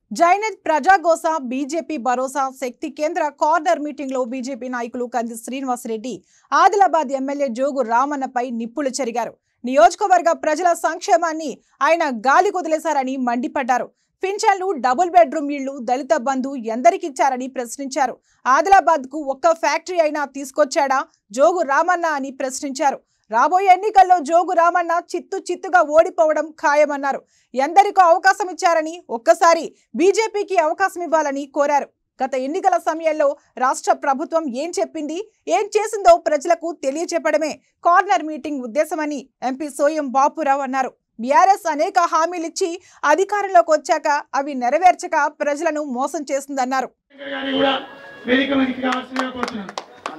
Jainath ప్రజాగోస BJP భరోసా శక్తి కేంద్ర corner meeting లో బీజేపీ నాయకులు కంది శ్రీనివాసరెడ్డి ఆదిలాబాద్ ఎమ్మెల్యే జోగు రామన్నపై నిప్పులు చెరిగారు నియోజకవర్గ ప్రజల సంక్షేమాన్ని ఆయన గాలి కుదిలేశారని మండిపడ్డారు పింఛన్లు డబుల్ బెడ్రూమ్ ఇళ్లు దళిత బంధు ఎందరికిచ్చారని ప్రశ్నించారు ఆదిలాబాద్ కు ఒక్క ఫ్యాక్టరీ అయినా తీసుకొచ్చాడా జోగు రామన్న అని ప్రశ్నించారు రాబోయే ఎన్నికల్లో జోగు రామన్న చిత్తు చిత్తుగా ఓడిపోవడం ఖాయమన్నారు ఎందరికో అవకాశం ఇచ్చారని ఒక్కసారి బీజేపీకి అవకాశం ఇవ్వాలని కోరారు గత ఎన్నికల సమయంలో రాష్ట్ర ప్రభుత్వం ఏం చెప్పింది ఏం చేసిందో ప్రజలకు తెలియచెప్పడమే కార్నర్ మీటింగ్ ఉద్దేశమని ఎంపీ సోయం బాపురావు అన్నారు బీఆర్ఎస్ అనేక హామీలిచ్చి అధికారంలోకి వచ్చాక అవి నెరవేర్చక ప్రజలను మోసం చేస్తుందన్నారు శంకర్ గారిని కూడా వేదిక మీదకి కావాల్సిందిగా కోరుతున్నాను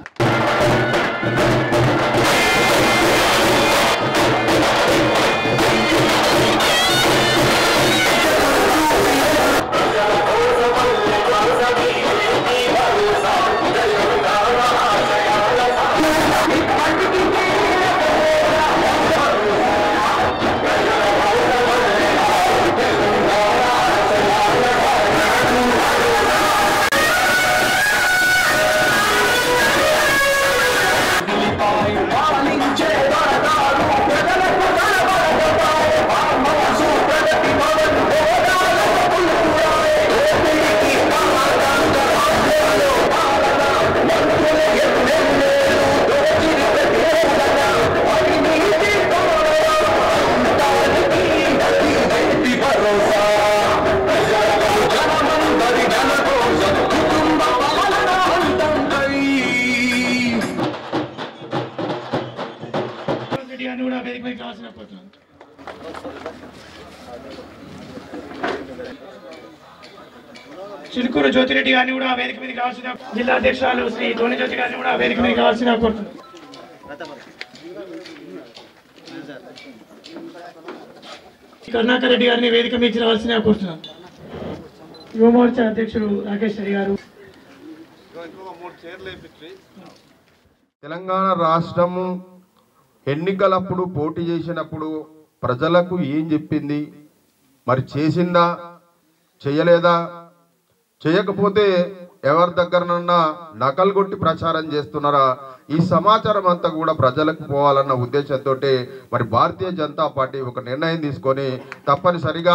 రెడ్డి గారిని కూడా వేదిక మీదకి కావాల్సిందిగా కోరుతున్నాను చిలుకూరు జ్యోతిరెడ్డి గారిని కూడా వేదిక మీదకి కావాల్సిన జిల్లా అధ్యక్షురాలు శ్రీ ధోని జ్యోతి గారిని కూడా వేదిక మీదకి కావాల్సిందిగా కోరుతున్నాను కరుణాకర్ రెడ్డి గారిని వేదిక మీదకి రావాల్సిందిగా కోరుతున్నాను యువమోర్చా అధ్యక్షుడు రాకేష్ రెడ్డి గారు తెలంగాణ రాష్ట్రము ఎన్నికలప్పుడు పోటీ చేసినప్పుడు ప్రజలకు ఏం చెప్పింది మరి చేసిందా చేయలేదా చేయకపోతే ఎవరి దగ్గరనన్నా నకలు కొట్టి ప్రచారం చేస్తున్నారా ఈ సమాచారం అంతా కూడా ప్రజలకు పోవాలన్న ఉద్దేశంతో మరి భారతీయ జనతా పార్టీ ఒక నిర్ణయం తీసుకొని తప్పనిసరిగా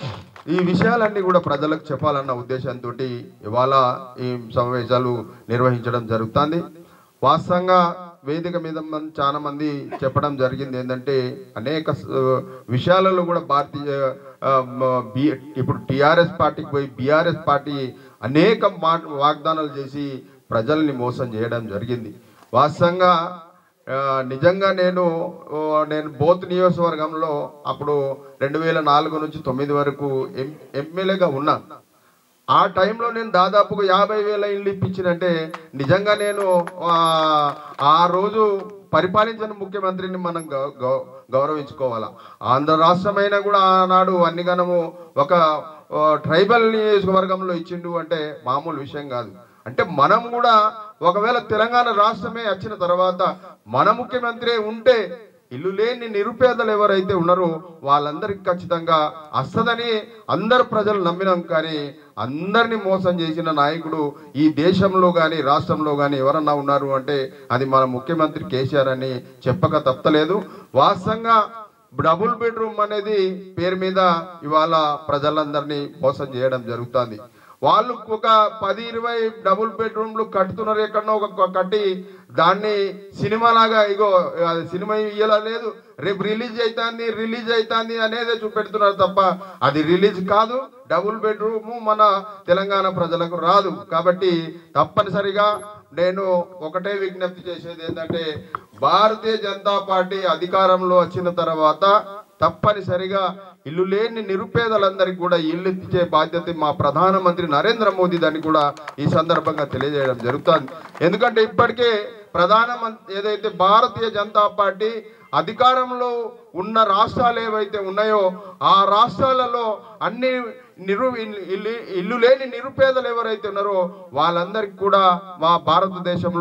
ఈ విషయాలన్నీ కూడా ప్రజలకు చెప్పాలన్న ఉద్దేశంతో ఇవాళ ఈ సమావేశాలు నిర్వహించడం జరుగుతుంది వాస్తవంగా వేదిక మీద మన చాలా మంది చెప్పడం జరిగింది ఏంటంటే అనేక స- విషయాలలో కూడా భారతీయ ఆ, మ- బి- ఇప్పుడు టిఆర్ఎస్ పార్టీకి పోయి బీఆర్ఎస్ పార్టీ అనేక మా వాగ్దానాలు చేసి ప్రజల్ని మోసం చేయడం జరిగింది వాస్తవంగా ఆ, నిజంగా నేను ఓ, నేను బోత్ నియోజకవర్గంలో అప్పుడు రెండు వేల నాలుగు నుంచి తొమ్మిది వరకు ఎం ఎమ్మెల్యేగా ఉన్నా ఆ టైంలో నేను దాదాపుగా యాభై వేల ఇళ్ళు ఇప్పించినంటే నిజంగా నేను ఆ, ఆ రోజు పరిపాలించిన ముఖ్యమంత్రిని మనం గౌ- గౌ- గౌరవించుకోవాలా ఆంధ్ర రాష్ట్రమైనా కూడా ఆనాడు అన్ని గణము ఒక ఆ, ట్రైబల్ నియోజకవర్గంలో ఇచ్చిండు అంటే మామూలు విషయం కాదు అంటే మనం కూడా ఒకవేళ తెలంగాణ రాష్ట్రమే వచ్చిన తర్వాత మన ముఖ్యమంత్రి ఉంటే ఇల్లు లేని నిరుపేదలు ఎవరైతే ఉన్నారో వాళ్ళందరికీ ఖచ్చితంగా వస్తుందని అందరు ప్రజలు నమ్మినాం కానీ అందరినీ మోసం చేసిన నాయకుడు ఈ దేశంలో కానీ రాష్ట్రంలో కానీ ఎవరన్నా ఉన్నారు అంటే అది మన ముఖ్యమంత్రి కేసీఆర్ అని చెప్పక తప్పలేదు వాస్తవంగా డబుల్ బెడ్రూమ్ అనేది పేరు మీద ఇవాళ ప్రజలందరినీ మోసం చేయడం జరుగుతుంది వాళ్ళు ఒక పది ఇరవై డబుల్ బెడ్రూమ్లు కట్టుతున్నారు ఎక్కడనో ఒక కట్టి దాన్ని సినిమా లాగా ఇగో అది సినిమా ఇయ్యలా లేదు రేపు రిలీజ్ అవుతుంది రిలీజ్ అవుతుంది అనేదే చూపెడుతున్నారు తప్ప అది రిలీజ్ కాదు డబుల్ బెడ్రూమ్ మన తెలంగాణ ప్రజలకు రాదు కాబట్టి తప్పనిసరిగా నేను ఒకటే విజ్ఞప్తి చేసేది ఏంటంటే భారతీయ జనతా పార్టీ అధికారంలో వచ్చిన తర్వాత తప్పనిసరిగా ఇల్లు లేని నిరుపేదలందరికీ కూడా ఇల్లు ఇచ్చే బాధ్యత మా ప్రధానమంత్రి నరేంద్ర మోదీ దాన్ని కూడా ఈ సందర్భంగా తెలియజేయడం జరుగుతుంది ఎందుకంటే ఇప్పటికే ప్రధానమంత్రి ఏదైతే భారతీయ జనతా పార్టీ అధికారంలో ఉన్న రాష్ట్రాలు ఏవైతే ఉన్నాయో ఆ రాష్ట్రాలలో అన్ని నిరు ఇల్లు ఇల్లు లేని నిరుపేదలు ఎవరైతే ఉన్నారో వాళ్ళందరికీ కూడా మా భారతదేశంలో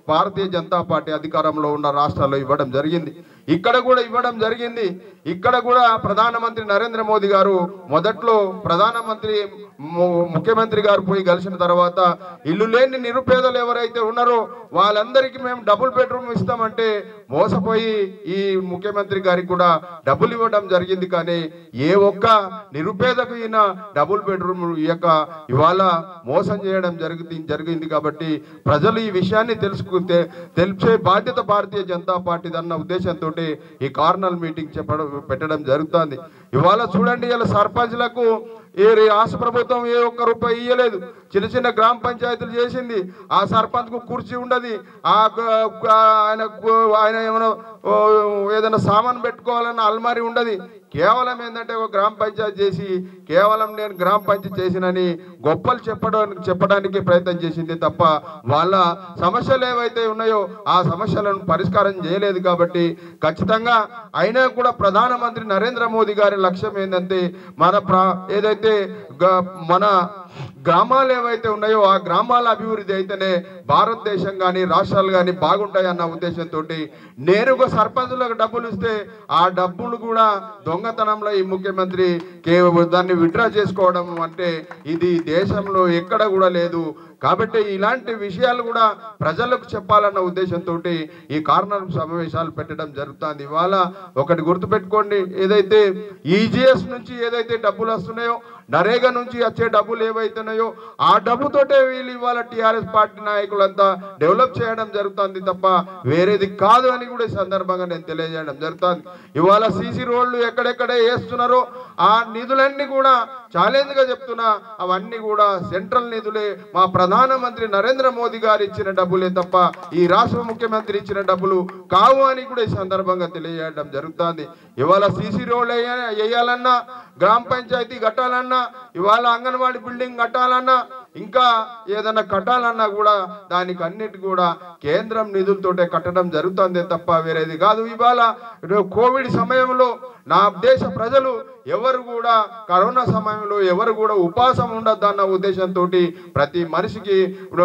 భారతీయ జనతా పార్టీ అధికారంలో ఉన్న రాష్ట్రాల్లో ఇవ్వడం జరిగింది ఇక్కడ కూడా ఇవ్వడం జరిగింది ఇక్కడ కూడా ప్రధానమంత్రి నరేంద్ర మోదీ గారు మొదట్లో ప్రధానమంత్రి ము- ముఖ్యమంత్రి గారు పోయి కలిసిన తర్వాత ఇల్లు లేని నిరుపేదలు ఎవరైతే ఉన్నారో వాళ్ళందరికీ మేము డబుల్ బెడ్రూమ్ ఇస్తామంటే మోసపోయి ఈ ముఖ్యమంత్రి గారికి కూడా డబ్బులు ఇవ్వడం జరిగింది కానీ ఏ ఒక్క నిరుపేదకు ఈయన డబుల్ బెడ్రూమ్ ఇయ్యక ఇవాళ మోసం చేయడం జరిగింది జరిగింది కాబట్టి ప్రజలు ఈ విషయాన్ని తెలుసుకుంటే తెలిసే బాధ్యత భారతీయ జనతా పార్టీ అన్న ఉద్దేశంతో ఈ కార్నల్ మీటింగ్ చెప్పడం పెట్టడం జరుగుతుంది ఇవాళ చూడండి ఇలా సర్పంచ్లకు ఏ రే- రాష్ట్ర ప్రభుత్వం ఏ ఒక్క రూపాయి ఇయ్యలేదు చిన్న చిన్న గ్రామ పంచాయతీలు చేసింది ఆ సర్పంచ్ కు కుర్చీ ఉండదు ఆ క- క- ఆయన కు- ఆయన ఏమైనా ఓ, ఏదైనా సామాన్ పెట్టుకోవాలన్న అల్మారి ఉండదు కేవలం ఏంటంటే ఒక గ్రామ పంచాయతీ చేసి కేవలం నేను గ్రామ పంచాయతీ చేసినని గొప్పలు చెప్పడానికి చెప్పడానికి ప్రయత్నం చేసింది తప్ప వాళ్ళ సమస్యలు ఏవైతే ఉన్నాయో ఆ సమస్యలను పరిష్కారం చేయలేదు కాబట్టి ఖచ్చితంగా అయినా కూడా ప్రధానమంత్రి నరేంద్ర మోదీ గారి లక్ష్యం ఏంటంటే మన ప్ర ఏదైతే గ- మన గ్రామాలు ఏవైతే ఉన్నాయో ఆ గ్రామాల అభివృద్ధి అయితేనే భారతదేశం కానీ రాష్ట్రాలు కానీ బాగుంటాయి అన్న ఉద్దేశంతో నేరుగా సర్పంచులకు డబ్బులు ఇస్తే ఆ డబ్బులు కూడా దొంగతనంలో ఈ ముఖ్యమంత్రి కేవలం దాన్ని విత్డ్రా చేసుకోవడం అంటే ఇది దేశంలో ఎక్కడ కూడా లేదు కాబట్టి ఇలాంటి విషయాలు కూడా ప్రజలకు చెప్పాలన్న ఉద్దేశంతో ఈ కారణం సమావేశాలు పెట్టడం జరుగుతుంది ఇవాళ ఒకటి గుర్తుపెట్టుకోండి ఏదైతే ఈజీఎస్ నుంచి ఏదైతే డబ్బులు వస్తున్నాయో నరేగా నుంచి వచ్చే డబ్బులు ఏవైతున్నాయో ఆ డబ్బుతోటే వీళ్ళు ఇవాళ టిఆర్ఎస్ పార్టీ నాయకులంతా డెవలప్ చేయడం జరుగుతుంది తప్ప వేరేది కాదు అని కూడా ఈ సందర్భంగా నేను తెలియజేయడం జరుగుతుంది ఇవాళ సీసీ రోడ్లు ఎక్కడెక్కడ వేస్తున్నారో ఆ నిధులన్నీ కూడా ఛాలెంజ్ గా చెప్తున్నా అవన్నీ కూడా సెంట్రల్ నిధులే మా ప్రధానమంత్రి నరేంద్ర మోదీ గారు ఇచ్చిన డబ్బులే తప్ప ఈ రాష్ట్ర ముఖ్యమంత్రి ఇచ్చిన డబ్బులు కావు అని కూడా ఈ సందర్భంగా తెలియజేయడం జరుగుతుంది ఇవాళ సీసీ రోడ్లు వేయ- వేయాలన్నా గ్రామ పంచాయతీ కట్టాలన్నా ఇవాళ అంగన్వాడీ బిల్డింగ్ కట్టాలన్నా ఇంకా ఏదైనా కట్టాలన్నా కూడా దానికి అన్నిటి కూడా కేంద్రం నిధులతోటే కట్టడం జరుగుతుంది తప్ప వేరేది కాదు ఇవాళ కోవిడ్ సమయంలో నా దేశ ప్రజలు ఎవరు కూడా కరోనా సమయంలో ఎవరు కూడా ఉపాసం ఉండొద్దన్న ఉద్దేశంతో ప్రతి మనిషికి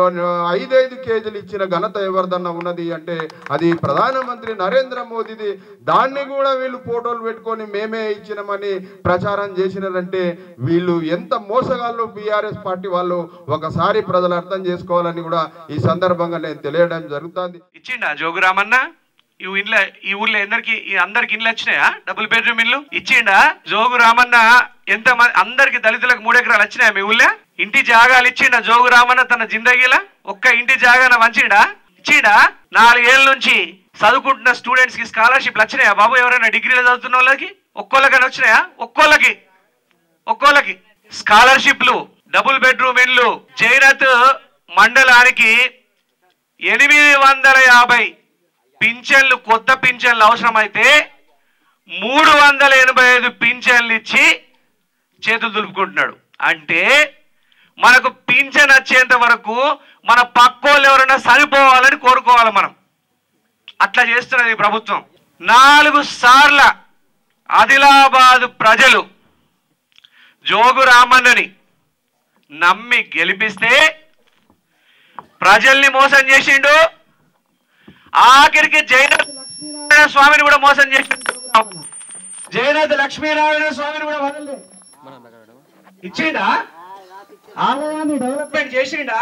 ఐదైదు కేజీలు ఇచ్చిన ఘనత ఎవరిదన్నా ఉన్నది అంటే అది ప్రధానమంత్రి నరేంద్ర మోదీది దాన్ని కూడా వీళ్ళు ఫోటోలు పెట్టుకొని మేమే ఇచ్చినామని ప్రచారం చేసినారంటే వీళ్ళు ఎంత మోసగాళ్ళు బీఆర్ఎస్ పార్టీ వాళ్ళు ఒకసారి ప్రజలు అర్థం చేసుకోవాలని కూడా ఈ సందర్భంగా నేను తెలియడం జరుగుతుంది ఇచ్చిండా జోగురామన్న ఈ ఇంట్లో ఈ ఊర్లో అందరికి ఈ అందరికి ఇండ్లు వచ్చినాయా డబుల్ బెడ్రూమ్ ఇల్లు ఇచ్చిండా జోగు రామన్న ఎంత మంది అందరికి దళితులకు మూడు ఎకరాలు వచ్చినాయా మీ ఊళ్ళో ఇంటి జాగాలు ఇచ్చిండా జోగు రామన్న తన జిందగీలా ఒక్క ఇంటి జాగాన మంచిండా ఇచ్చిండా నాలుగేళ్ల నుంచి చదువుకుంటున్న స్టూడెంట్స్ కి స్కాలర్షిప్లు వచ్చినాయా బాబు ఎవరైనా డిగ్రీలు చదువుతున్న వాళ్ళకి ఒక్కోళ్ళకైనా వచ్చినాయా ఒక్కోళ్ళకి ఒక్కోళ్ళకి స్కాలర్షిప్లు డబుల్ బెడ్రూమ్ ఇల్లు జైనత్ మండలానికి ఎనిమిది వందల యాభై పింఛన్లు కొత్త పింఛన్లు అవసరమైతే మూడు వందల ఎనభై ఐదు పింఛన్లు ఇచ్చి చేతులు దులుపుకుంటున్నాడు అంటే మనకు పింఛన్ వచ్చేంత వరకు మన పక్కోళ్ళు ఎవరైనా చనిపోవాలని కోరుకోవాలి మనం అట్లా చేస్తున్నది ఈ ప్రభుత్వం నాలుగు సార్ల ఆదిలాబాద్ ప్రజలు జోగు రామన్నని నమ్మి గెలిపిస్తే ప్రజల్ని మోసం చేసిండు ఆఖరికి జయనాథ్ లక్ష్మీనారాయణ స్వామిని కూడా మోసం చేసిండు జయనాథ్ లక్ష్మీనారాయణ స్వామిని కూడా వదలలే ఇచ్చిండా ఆలయాన్ని డెవలప్మెంట్ చేసిండా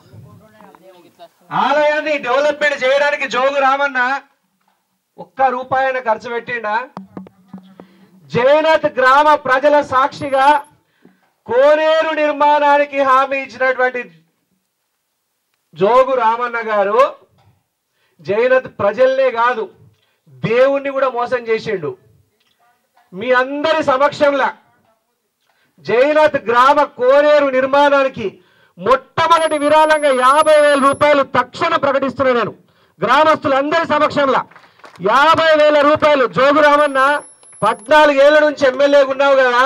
ఆలయాన్ని డెవలప్మెంట్ చేయడానికి జోగు రామన్న ఒక్క రూపాయన ఖర్చు పెట్టిండా జయనాథ్ గ్రామ ప్రజల సాక్షిగా కోనేరు నిర్మాణానికి హామీ ఇచ్చినటువంటి జోగు రామన్న గారు జయనాథ్ ప్రజల్నే కాదు దేవుణ్ణి కూడా మోసం చేసిండు మీ అందరి సమక్షంలో జయనాథ్ గ్రామ కోనేరు నిర్మాణానికి మొట్టమొదటి విరాళంగా యాభై వేల రూపాయలు తక్షణ ప్రకటిస్తున్నా నేను గ్రామస్తులందరి సమక్షంలో యాభై వేల రూపాయలు జోగు రామన్న పద్నాలుగేళ్ల నుంచి ఎమ్మెల్యేగా ఉన్నావు కదా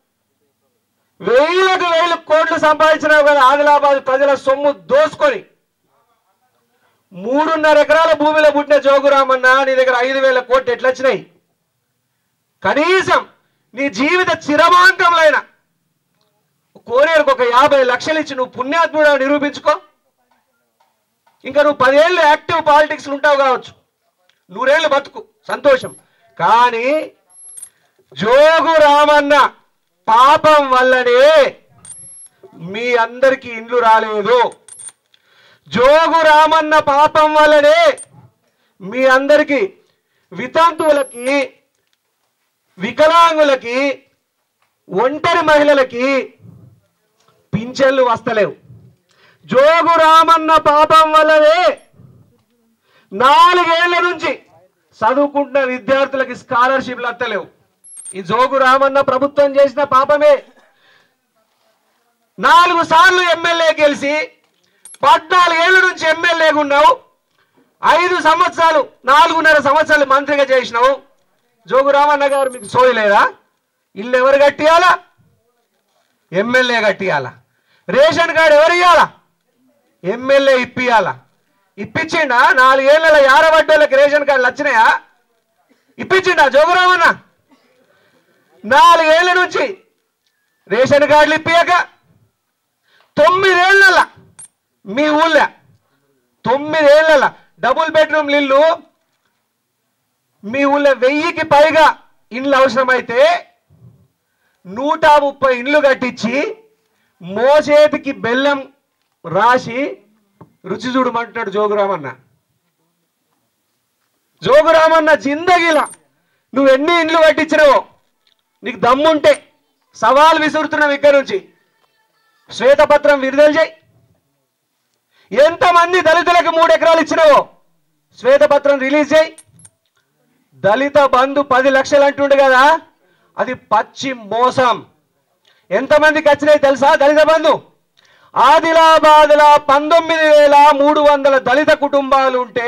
వేలకు వేలు కోట్లు సంపాదించినావు కదా ఆదిలాబాద్ ప్రజల సొమ్ము దోసుకొని మూడున్నర ఎకరాల భూమిలో పుట్టిన జోగురామన్న నీ దగ్గర ఐదు వేల కోట్లు ఎట్లా వచ్చినాయి కనీసం నీ జీవిత చిరమాంకంలో అయినా కోనేరుకు ఒక యాభై లక్షలు ఇచ్చి నువ్వు పుణ్యాత్ముడు నిరూపించుకో ఇంకా నువ్వు పదేళ్ళు యాక్టివ్ పాలిటిక్స్ ఉంటావు కావచ్చు నూరేళ్ళు బతుకు సంతోషం కానీ జోగు రామన్న పాపం వల్లనే మీ అందరికీ ఇండ్లు రాలేదు జోగు రామన్న పాపం వల్లనే మీ అందరికీ వితంతువులకి వికలాంగులకి ఒంటరి మహిళలకి పింఛన్లు వస్తలేవు జోగు రామన్న పాపం వల్లనే నాలుగేళ్ల నుంచి చదువుకుంటున్న విద్యార్థులకి స్కాలర్షిప్లు వస్తలేవు ఈ జోగు రామన్న ప్రభుత్వం చేసిన పాపమే నాలుగు సార్లు ఎమ్మెల్యే గెలిచి పద్నాలుగేళ్ల నుంచి ఎమ్మెల్యేగా ఉన్నావు ఐదు సంవత్సరాలు నాలుగున్నర సంవత్సరాలు మంత్రిగా చేసినావు జోగు రామన్న గారు మీకు సోయలేదా ఇల్లు ఎవరు కట్టియాలా ఎమ్మెల్యే కట్టియాలా రేషన్ కార్డు ఎవరు ఇయ్యాలా ఎమ్మెల్యే ఇప్పియాలా ఇప్పించిండా నాలుగేళ్ల యారబడ్డోళ్ళకి రేషన్ కార్డులు వచ్చినాయా ఇప్పించిండా జోగురామన్న నాలుగేళ్ల నుంచి రేషన్ కార్డులు ఇప్పియాక తొమ్మిదేళ్ల మీ ఊళ్ళో తొమ్మిదేళ్ల డబుల్ బెడ్రూమ్ ఇల్లు మీ ఊళ్ళో వెయ్యికి పైగా ఇండ్లు అవసరమైతే నూట ముప్పై ఇండ్లు కట్టించి మోసేతికి బెల్లం రాసి రుచి చూడమంటున్నాడు జోగురామన్న జోగురామన్న జిందగీలా నువ్వు ఎన్ని ఇండ్లు కట్టించినావో నీకు దమ్ముంటే సవాల్ విసురుతున్నావు ఇక్కడ నుంచి శ్వేతపత్రం విడుదల చేయి ఎంతమంది దళితులకు మూడు ఎకరాలు ఇచ్చినావో శ్వేతపత్రం రిలీజ్ చేయి దళిత బంధు పది లక్షలు అంటుండే కదా అది పచ్చి మోసం ఎంతమందికి వచ్చినాయి తెలుసా దళిత బంధు ఆదిలాబాద్లో పంతొమ్మిది వేల మూడు వందల దళిత కుటుంబాలు ఉంటే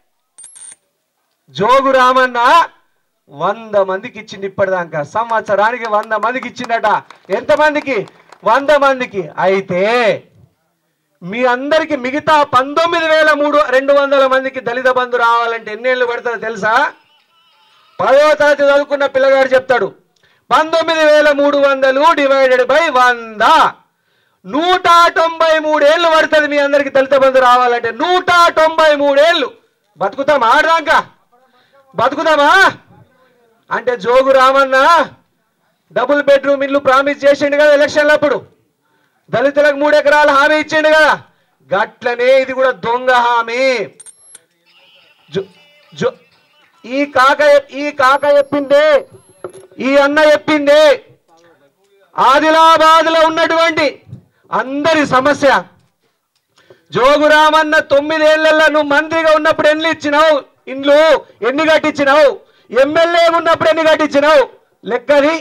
జోగు రామన్న వంద మందికి ఇచ్చింది ఇప్పటిదాకా సంవత్సరానికి వంద మందికి ఇచ్చిండట ఎంతమందికి వంద మందికి అయితే మీ అందరికి మిగతా పంతొమ్మిది వేల మూడు రెండు వందల మందికి దళిత బంధు రావాలంటే ఎన్నేళ్ళు పడుతుందో తెలుసా పదవ తరగతి చదువుకున్న పిల్లగాడు చెప్తాడు పంతొమ్మిది వేల మూడు వందలు డివైడెడ్ బై వంద నూట తొంభై మూడేళ్ళు పడుతుంది మీ అందరికి దళిత బంధు రావాలంటే నూట తొంభై మూడేళ్ళు బతుకుతామా ఆడదాకా బతుకుదామా అంటే జోగు రామన్న డబుల్ బెడ్రూమ్ ఇల్లు ప్రామిస్ చేసిండు కదా ఎలక్షన్లప్పుడు దళితులకు మూడు ఎకరాల హామీ ఇచ్చిండు కదా గట్లనే ఇది కూడా దొంగ హామీ జో- జో- ఈ కాక చెప్- ఈ కాక చెప్పిందే ఈ అన్న చెప్పిందే ఆదిలాబాద్ లో ఉన్నటువంటి అందరి సమస్య జోగురామన్న తొమ్మిదేళ్లలో నువ్వు మంత్రిగా ఉన్నప్పుడు ఎన్ని ఇచ్చినావు ఇండ్లు ఎన్ని కట్టించినావు ఎమ్మెల్యే ఉన్నప్పుడు ఎన్ని కట్టించినావు లెక్కది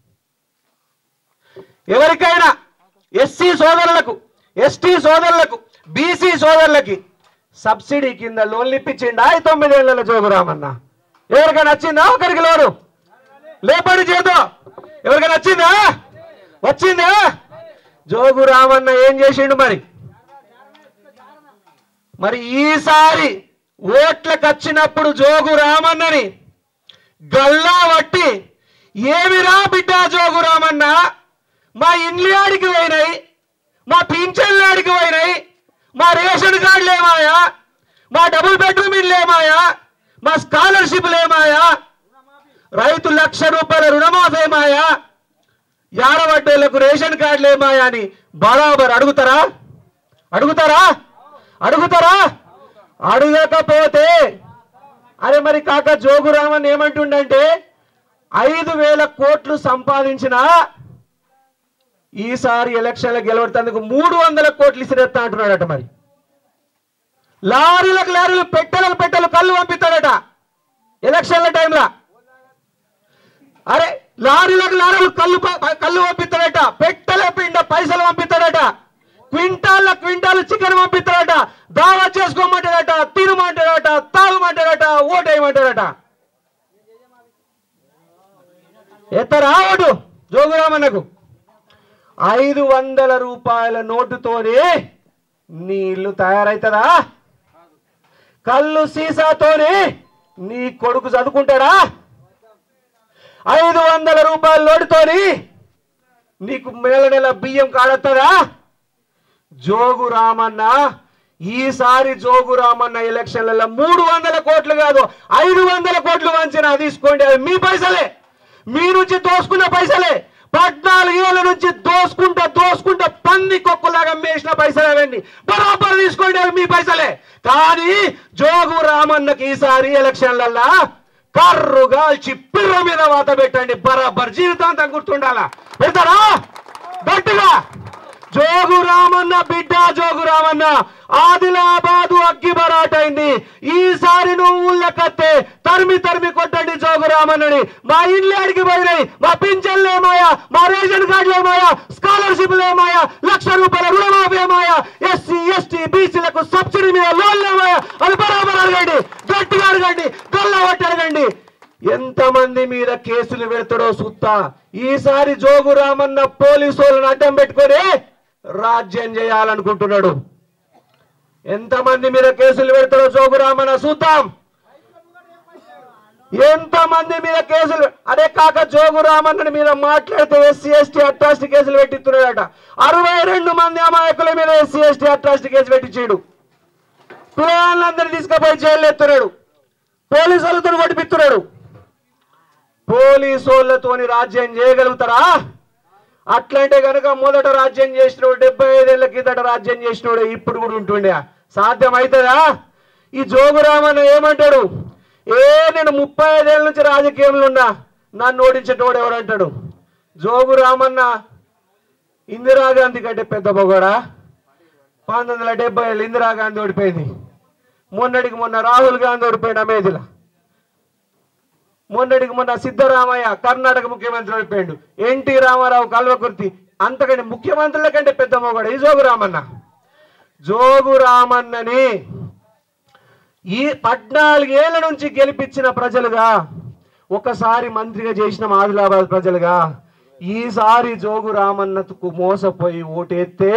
ఎవరికైనా ఎస్సీ సోదరులకు ఎస్టీ సోదరులకు బీసీ సోదరులకి సబ్సిడీ కింద లోన్లు ఇప్పించిండా ఈ తొమ్మిదేళ్లలో జోగురామన్న ఎవరికైనా వచ్చిందా ఒకరికి లోను లేపడి చేతో ఎవరికైనా వచ్చిందా వచ్చిందా జోగు రామన్న ఏం చేసిండు మరి మరి ఈసారి ఓట్లకు వచ్చినప్పుడు జోగు రామన్నని గల్లా వట్టి ఏమిరా బిడ్డ జోగు రామన్న మా ఇండ్లు ఆడికి పోయినాయి మా పింఛన్లు ఆడికి పోయినాయి మా రేషన్ కార్డులు ఏమాయా మా డబుల్ బెడ్రూమ్ ఇల్లు ఏమాయా మా స్కాలర్షిప్లు ఏమాయా రైతు లక్ష రూపాయల రుణమాఫీ ఏమాయా యారవడ్డేళ్లకు రేషన్ కార్డులు ఏమాయా అని బరాబర్ అడుగుతారా అడుగుతారా అడుగుతారా అడగకపోతే అరే మరి కాక జోగురామన్ ఏమంటుండంటే ఐదు వేల కోట్లు సంపాదించిన ఈసారి ఎలక్షన్ల గెలవడతందుకు మూడు వందల కోట్లు ఇసిరేస్తా అంటున్నాడట మరి లారీలకు లారీలు పెట్టెలకు పెట్టెలు కళ్ళు పంపిస్తాడట ఎలక్షన్ల టైంలో అరే లారీలకు లారీలు కళ్ళు ప- కళ్ళు పంపిస్తాడట పెట్టెల పిండ పైసలు పంపిస్తాడట క్వింటాల్ల క్వింటాల్ చికెన్ పంపిస్తాడట దావా చేసుకోమంటాడట తినమంటాడట తాగమంటాడట ఓటేయమంటాడట ఎత్తరా ఓటు జోగురామన్నకు ఐదు వందల రూపాయల నోటుతోనే నీ ఇల్లు తయారవుతుందా కళ్ళు సీసాతోనే నీ కొడుకు చదువుకుంటాడా ఐదు వందల రూపాయల నోటుతోని నీకు నెల నెల బియ్యం కాడొస్తుందా జోగు రామన్న ఈసారి జోగు రామన్న ఎలక్షన్లలో మూడు వందల కోట్లు కాదు ఐదు వందల కోట్లు వంచిన తీసుకోండి అవి మీ పైసలే మీ నుంచి దోసుకున్న పైసలే పద్నాలుగు ఏళ్ళ నుంచి దోసుకుంటా దోసుకుంటా పంది కొక్కులాగా మేసిన పైసలు అవన్నీ బరాబర్ తీసుకోండి అవి మీ పైసలే కానీ జోగు రామన్నకి ఈసారి ఎలక్షన్లల్లా కర్రు గాల్చి పిర్ర మీద వాత పెట్టండి బరాబర్ జీవితాంతం గుర్తుండాలా పెడతారా గట్టిగా జోగు రామన్న బిడ్డ జోగు రామన్న ఆదిలాబాదు అగ్గి బరాటైంది ఈసారి నువ్వు ఊళ్ళకత్తే తరిమి తరిమి కొట్టండి జోగు రామన్నని మా ఇల్లు అడిగి పోయినాయి మా పింఛన్లు ఏమాయా మా రేషన్ కార్డులు ఏమాయా స్కాలర్షిప్లు ఏమాయా లక్ష రూపాయల రుణమాఫీ ఏమాయా ఎస్సీ ఎస్టీ బీసీలకు సబ్సిడీ మీద లోన్లు ఏమాయా అది బరాబర్ అడగండి గట్టిగా అడగండి గొల్ల కొట్టి అడగండి ఎంతమంది మీద కేసులు పెడతాడో సుత్తా ఈసారి జోగు రామన్న పోలీసు వాళ్ళని అడ్డం పెట్టుకొని రాజ్యం చేయాలనుకుంటున్నాడు ఎంతమంది మీద కేసులు పెడతాడో జోగు రామన్న చూద్దాం ఎంతమంది మీద కేసులు అదే కాక జోగు రామన్నని మీద మాట్లాడితే ఎస్సీ ఎస్టీ అట్రాసిటీ కేసులు పెట్టిస్తున్నాడట అరవై రెండు మంది అమాయకుల మీద ఎస్సీ ఎస్టీ అట్రాసిటీ కేసు పెట్టించాడు పిల్లలందరినీ తీసుకుపోయి జైలు ఎత్తున్నాడు పోలీసు వాళ్ళతో కొట్టిపిస్తున్నాడు పోలీసు వాళ్ళతోని రాజ్యం చేయగలుగుతారా అట్లంటే కనుక మొదట రాజ్యం చేసినోడు డెబ్బై ఐదేళ్ల కిందట రాజ్యం చేసినోడు ఇప్పుడు కూడా ఉంటుండే సాధ్యం అవుతుందా ఈ జోగురామన్న ఏమంటాడు ఏ నేను ముప్పై ఐదేళ్ల నుంచి రాజకీయంలో ఉన్నా నన్ను ఓడించేటోడు ఎవరంటాడు జోగు రామన్న ఇందిరాగాంధీ కంటే పెద్ద పొగడా పంతొమ్మిది వందల డెబ్బై ఏళ్ళు ఇందిరాగాంధీ ఓడిపోయింది మొన్నటికి మొన్న రాహుల్ గాంధీ ఓడిపోయింది అమేధిలో మొన్నటికి మొన్న సిద్ధరామయ్య కర్ణాటక ముఖ్యమంత్రి ఓడిపోయాడు ఎన్టీ రామారావు కల్వకుర్తి అంతకంటే ముఖ్యమంత్రుల కంటే పెద్ద మొగడు ఈ జోగు రామన్న జోగు రామన్నని ఈ పద్నాలుగేళ్ల నుంచి గెలిపించిన ప్రజలుగా ఒకసారి మంత్రిగా చేసిన ఆదిలాబాద్ ప్రజలుగా ఈసారి జోగు రామన్నకు మోసపోయి ఓటేస్తే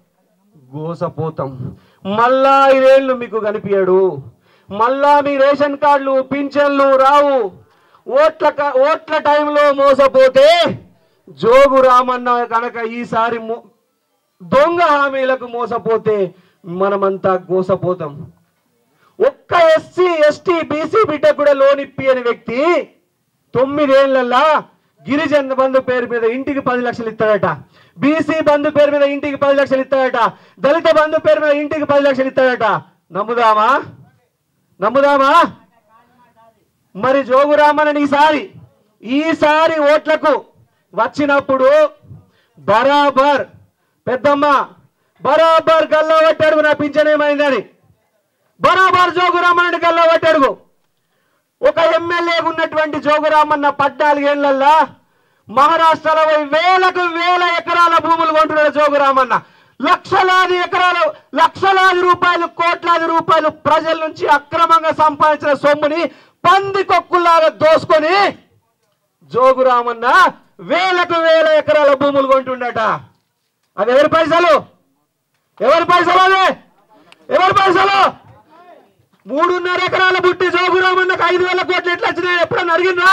గోసపోతాం మళ్ళా ఐదేళ్లు మీకు కనిపించడు మళ్ళా మీ రేషన్ కార్డులు పింఛన్లు రావు ఓట్ల క- ఓట్ల టైంలో మోసపోతే జోగు రామన్న కనుక ఈసారి మో- దొంగ హామీలకు మోసపోతే మనమంతా గోసపోతాం ఒక్క ఎస్సీ ఎస్టీ బీసీ బిడ్డ కూడా లోన్ ఇప్పియని వ్యక్తి తొమ్మిదేళ్లల్లా గిరిజన బంధు పేరు మీద ఇంటికి పది లక్షలు ఇస్తాడట బీసీ బంధు పేరు మీద ఇంటికి పది లక్షలు ఇస్తాడట దళిత బంధు పేరు మీద ఇంటికి పది లక్షలు ఇస్తాడట నమ్ముదామా నమ్ముదామా మరి జోగురామన్ ఈసారి ఈసారి ఓట్లకు వచ్చినప్పుడు బరాబర్ పెద్దమ్మ బరాబర్ గల్లా పట్టాడు నా పింఛన్ ఏమైందని బరాబర్ జోగురామన్ గల్లా పట్టాడు ఒక ఎమ్మెల్యే ఉన్నటువంటి జోగురామన్న పద్నాలుగేళ్లల్లా మహారాష్ట్రలో పోయి వేలకు వేల ఎకరాల భూములు కొంటున్నాడు జోగురామన్న లక్షలాది ఎకరాలు లక్షలాది రూపాయలు కోట్లాది రూపాయలు ప్రజల నుంచి అక్రమంగా సంపాదించిన సొమ్ముని పంది కొక్కులాగా దోసుకొని జోగురామన్న వేలకు వేల ఎకరాల భూములు కొంటుండట అది ఎవరి పైసలు ఎవరి పైసలు అవి ఎవరి పైసలు మూడున్నర ఎకరాల బుట్టి జోగురామన్నకు ఐదు వేల కోట్లు ఎట్లా వచ్చినాయి ఎప్పుడన్నా అడిగిందా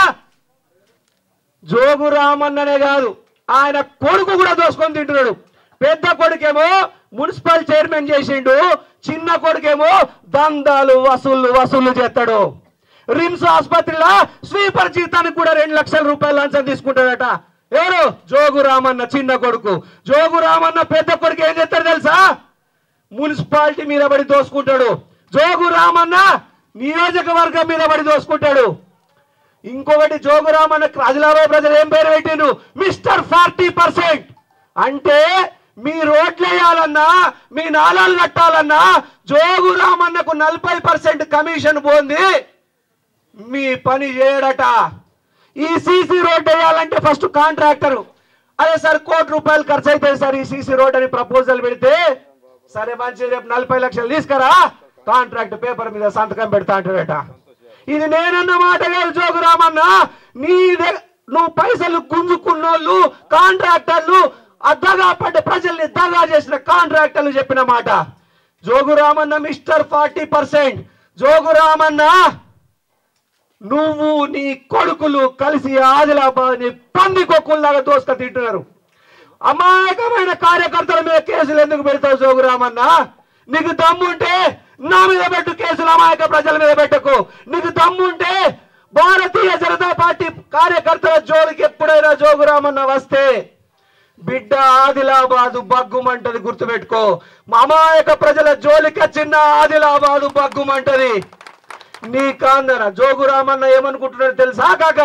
జోగురామన్ననే కాదు ఆయన కొడుకు కూడా దోసుకొని తింటున్నాడు పెద్ద కొడుకేమో మున్సిపల్ చైర్మన్ చేసిండు చిన్న కొడుకేమో దందాలు వసూళ్లు వసూళ్లు చేస్తాడు రిమ్స్ ఆసుపత్రిలో స్వీపర్ జీతానికి కూడా రెండు లక్షల రూపాయలు లంచం తీసుకుంటాడట ఎవరు జోగు రామన్న చిన్న కొడుకు జోగు రామన్న పెద్ద కొడుకు ఏం చేస్తాడు తెలుసా మున్సిపాలిటీ మీద పడి దోసుకుంటాడు జోగు రామన్న నియోజకవర్గం మీద పడి దోసుకుంటాడు ఇంకొకటి జోగురామన్న ఆదిలాబాద్ ప్రజలు ఏం పేరు పెట్టిండ్రు మిస్టర్ ఫార్టీ పర్సెంట్ అంటే మీ రోడ్లు వేయాలన్నా మీ నాలాలు కట్టాలన్నా జోగురామన్నకు నలభై పర్సెంట్ కమిషన్ పోంది మీ పని చేయడట ఈ సీసీ రోడ్ వేయాలంటే ఫస్ట్ కాంట్రాక్టర్ అదే సార్ కోటి రూపాయలు ఖర్చు అవుతుంది సార్ ఈ సీసీ రోడ్ అని ప్రపోజల్ పెడితే సరే మంచి రేపు నలభై లక్షలు తీసుకురా కాంట్రాక్ట్ పేపర్ మీద సంతకం పెడతా అంటాడట ఇది నేనన్న మాట కాదు జోగురామన్న నీ దగ్గ- నువ్వు పైసలు గుంజుకున్నోళ్ళు కాంట్రాక్టర్లు అద్దగా పడ్డ ప్రజల్ని దగా చేసిన కాంట్రాక్టర్లు చెప్పిన మాట Jogu Ramanna mister forty percent Jogu Ramanna నువ్వు నీ కొడుకులు కలిసి ఆదిలాబాద్ ని పంది కొక్కుల్లాగా దోసుక తింటున్నారు అమాయకమైన కార్యకర్తల మీద కేసులు ఎందుకు పెడతావు జోగురామన్న నీకు దమ్ముంటే నా మీద పెట్టు కేసులు అమాయక ప్రజల మీద పెట్టకు నీకు దమ్ముంటే భారతీయ జనతా పార్టీ కార్యకర్తల జోలికి ఎప్పుడైనా జోగురామన్న వస్తే బిడ్డ ఆదిలాబాదు బగ్గుమంటది గుర్తుపెట్టుకో మా అమాయక ప్రజల జోలికి వచ్చిన ఆదిలాబాదు బగ్గుమంటది నీ కాందన జోగు రామన్న ఏమనుకుంటున్నాడు తెలుసా కాక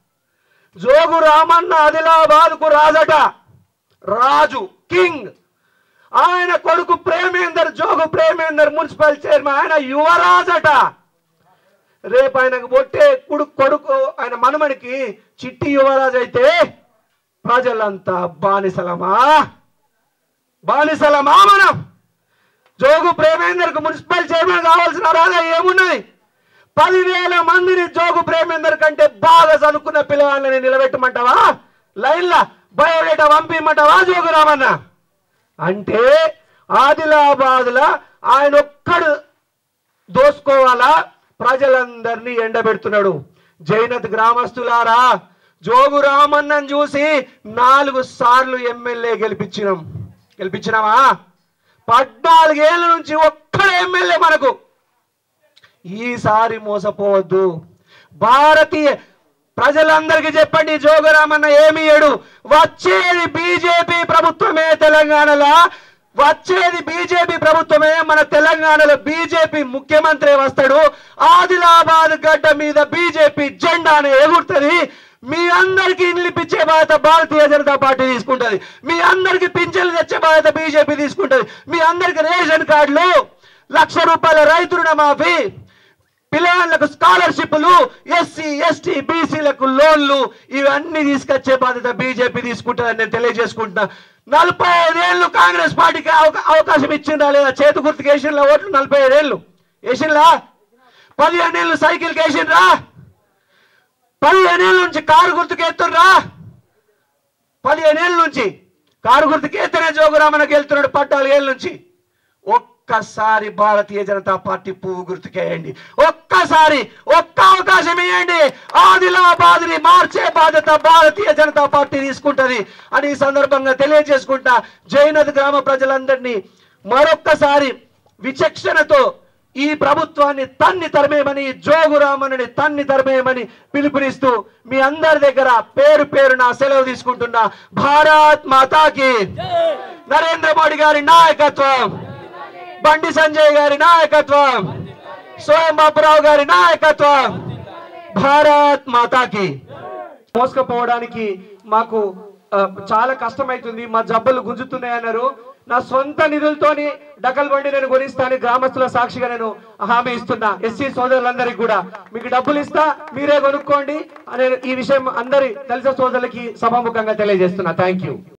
జోగు రామన్న ఆదిలాబాద్కు రాజట రాజు కింగ్ ఆయన కొడుకు ప్రేమేందర్ జోగు ప్రేమేందర్ మున్సిపల్ చైర్మన్ ఆయన యువరాజట రేపు ఆయనకు పొట్టే కొడుకు కొడుకు ఆయన మనమడికి చిట్టి యువరాజు అయితే ప్రజలంతా బానిసలమా బానిసలమా మనం జోగు ప్రేమేందర్కు మున్సిపల్ చైర్మన్ కావాల్సిన రాజా ఏమున్నది పదివేల మందిని జోగు ప్రేమేందర్ కంటే బాగా చదువుకున్న పిల్లవాళ్ళని నిలబెట్టమంటావా లైన్లా బయోడేటా పంపిమంటావా జోగు రామన్న అంటే ఆదిలాబాద్ల ఆయన ఒక్కడు దోసుకోవాలా ప్రజలందరినీ ఎండబెడుతున్నాడు జైనత్ గ్రామస్తులారా జోగు రామన్నను చూసి నాలుగు సార్లు ఎమ్మెల్యే గెలిపించినాం గెలిపించినామా పద్నాలుగేళ్ల నుంచి ఒక్కడ ఎమ్మెల్యే మనకు ఈసారి మోసపోవద్దు భారతీయ ప్రజలందరికీ చెప్పండి జోగరామన్న ఏమి ఏడు వచ్చేది బీజేపీ ప్రభుత్వమే తెలంగాణలో వచ్చేది బీజేపీ ప్రభుత్వమే మన తెలంగాణలో బీజేపీ ముఖ్యమంత్రి వస్తాడు ఆదిలాబాద్ గడ్డ మీద బీజేపీ జెండాను ఎగురుతుంది మీ అందరికి ఇండ్లు ఇప్పించే బాధ్యత భారతీయ జనతా పార్టీ తీసుకుంటది మీ అందరికి పింఛన్లు తెచ్చే బాధ్యత బీజేపీ తీసుకుంటది మీ అందరికి రేషన్ కార్డులు లక్ష రూపాయల రైతు రుణమాఫీ పిల్లలకు స్కాలర్షిప్లు ఎస్సీ ఎస్టీ బీసీలకు లోన్లు ఇవన్నీ తీసుకొచ్చే బాధ్యత బీజేపీ తీసుకుంటుందని నేను తెలియజేసుకుంటున్నా నలభై ఐదేళ్ళు కాంగ్రెస్ పార్టీకి అవకా- అవకాశం ఇచ్చిందా లేదా చేతు గుర్తుకు వేసిండ్లా ఓట్లు నలభై ఐదేళ్ళు వేసిండ్లా పదిహేను ఏళ్ళు సైకిల్కి వేసిండ్రా పదిహేను ఏళ్ళ నుంచి కారు గుర్తుకు ఎత్తుర్రా పదిహేను ఏళ్ళ నుంచి కారు గుర్తుకు ఎత్తనే జోగురామనకి వెళ్తున్నాడు పద్నాలుగేళ్ళ నుంచి ఒక్కసారి భారతీయ జనతా పార్టీ పువ్వు గుర్తుకేయండి ఒక్కసారి ఒక్క అవకాశం ఇవ్వండి ఆదిలాబాద్ ని మార్చే బాధ్యత భారతీయ జనతా పార్టీ తీసుకుంటది అని ఈ సందర్భంగా తెలియజేసుకుంటా జైనద్ గ్రామ ప్రజలందరినీ మరొక్కసారి విచక్షణతో ఈ ప్రభుత్వాన్ని తన్ని తరమేయమని జోగురామని తన్ని తరమేయమని పిలుపునిస్తూ మీ అందరి దగ్గర పేరు పేరు నా సెలవు తీసుకుంటున్నా భారత్ మాతాకి నరేంద్ర మోడీ గారి నాయకత్వం బండి సంజయ్ గారి నాయకత్వం సోయం బాబురావు గారి నాయకత్వం భారత్ మాతాకి మోసుకపోవడానికి మాకు ఆ, చాలా కష్టమైతుంది మా జబ్బలు గుంజుతున్నాయి అన్నారు నా సొంత నిధులతోని డకల్ బండి నేను కొనిస్తాను గ్రామస్తుల సాక్షిగా నేను హామీ ఇస్తున్నా ఎస్సీ సోదరులందరికీ కూడా మీకు డబ్బులు ఇస్తా మీరే కొనుక్కోండి అనే ఈ విషయం అందరి దళిత సోదరులకి సభాముఖంగా తెలియజేస్తున్నా థ్యాంక్ యూ